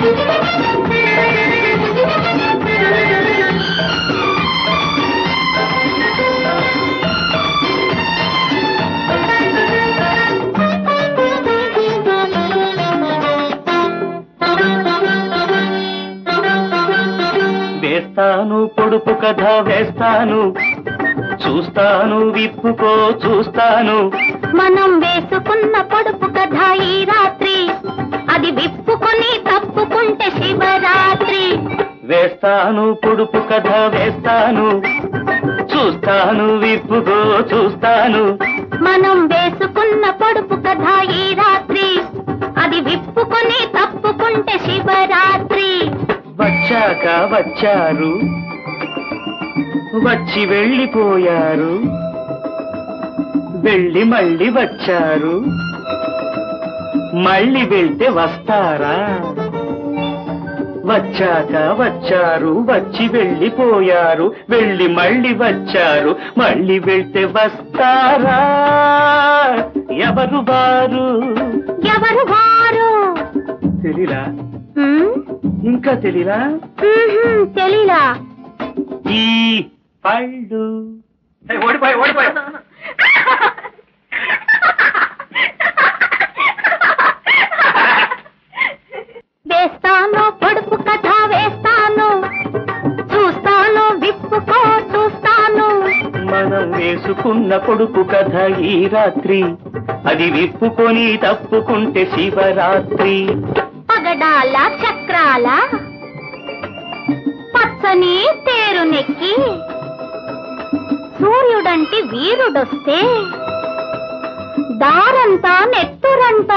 వేస్తాను పొడుపు కథ వేస్తాను చూస్తాను విప్పుకో చూస్తాను మనం వేసుకున్న పొడుపు కథ ఈ రాత్రి అది విప్పుకొని తప్పుకుంటే శివరాత్రి వేస్తాను పొడుపు కథ వేస్తాను చూస్తాను విప్పుకో చూస్తాను మనం వేసుకున్న పొడుపు కథ ఈ రాత్రి అది విప్పుకొని తప్పుకుంటే శివరాత్రి వచ్చాక వచ్చారు వచ్చి వెళ్ళిపోయారు వెళ్ళి మళ్ళీ వచ్చారు మళ్ళీ వెళ్తే వస్తారా వచ్చాక వచ్చారు వచ్చి వెళ్ళిపోయారు వెళ్ళి మళ్ళీ వచ్చారు మళ్ళీ వెళ్తే వస్తారా ఎవరు వారు ఎవరు వారు తెలీలా ఉమ్, ఇంకా తెలీలా ఉహుం, తెలీలా ఈ పళ్ళు ఓడిపోయి ఓడిపోయి వేస్తాను పొడుపు కథ వేస్తాను చూస్తాను విప్పుకో చూస్తాను మనం వేసుకున్న పొడుపు కథ ఈ రాత్రి అది విప్పుకొని తప్పుకుంటే శివరాత్రి పగడాల చక్రాల పచ్చని తేరు నెక్కి సూర్యుడంటి వీరుడొస్తే దారంతా నెత్తురంట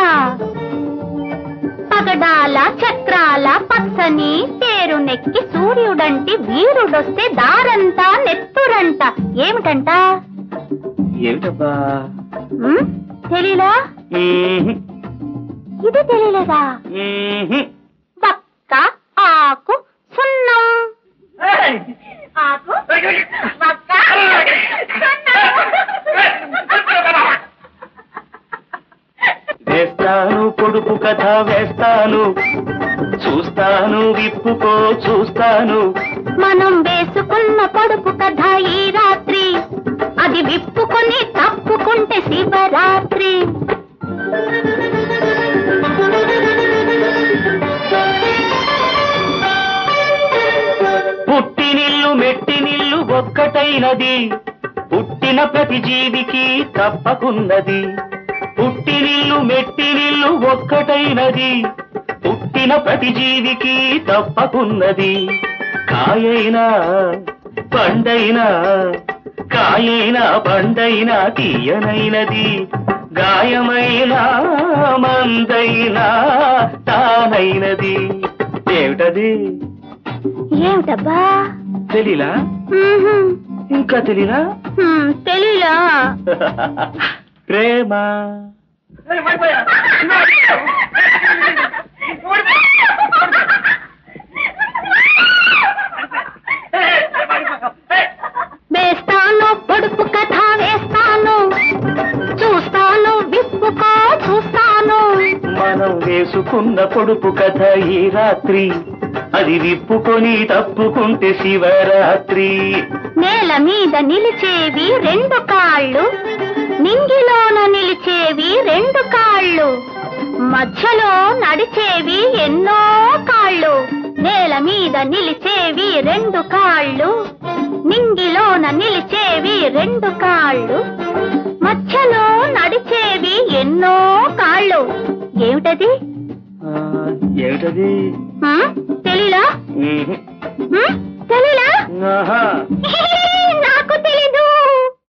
పగడాల చక్రాల పచ్చని తేరు నెక్కి సూర్యుడంటి వీరుడొస్తే దారంతా నెత్తురంట ఏమిటంట ఏమిటబ్బా ఉమ్, తెలీలా మ్మ్. ఇది తెలియలేదా మ్మ్. వక్క ఆకు సున్నం ఆకు వక్క వేస్తాను పొడుపు కథ వేస్తాను చూస్తాను విప్పుకో చూస్తాను మనం వేసుకున్న పొడుపు కథ ఈ రాత్రి అది విప్పుకొని తప్పుకుంటే శివరాత్రి పుట్టినిల్లు మెట్టినిల్లు ఒక్కటైనది పుట్టిన ప్రతి జీవికి తప్పకున్నది పుట్టినిల్లు మెట్టినిల్లు ఒక్కటైనది పుట్టిన ప్రతి జీవికి తప్పకున్నది కాయైనా పండైనా కాయైనా పండైనా తీయనైనది గాయమైనా మందైనా తానైనది ఏమిటది ఏమిటబ్బా తెలీలా ఉహుం, ఇంకా తెలీలా హ్మ్, తెలీలా ప్రేమ వేస్తాను పొడుపు కథ వేస్తాను చూస్తాను విప్పుకో చూస్తాను మనం వేసుకున్న పొడుపు కథ ఈ రాత్రి అది విప్పుకొని తప్పుకుంటే శివరాత్రి నేల మీద నిలిచేవి రెండు కాళ్ళు నింగిలోన నిలిచేవి రెండు కాళ్ళు మధ్యలో నడిచేవి ఎన్నో కాళ్ళు నేల మీద నిలిచేవి రెండు కాళ్ళు నింగిలోన నిలిచేవి రెండు కాళ్ళు మధ్యలో నడిచేవి ఎన్నో కాళ్ళు ఏమిటది ఆ, ఏమిటది ఆ? తెలీలా మ్మ్. ఆ? తెలీలా ఆహా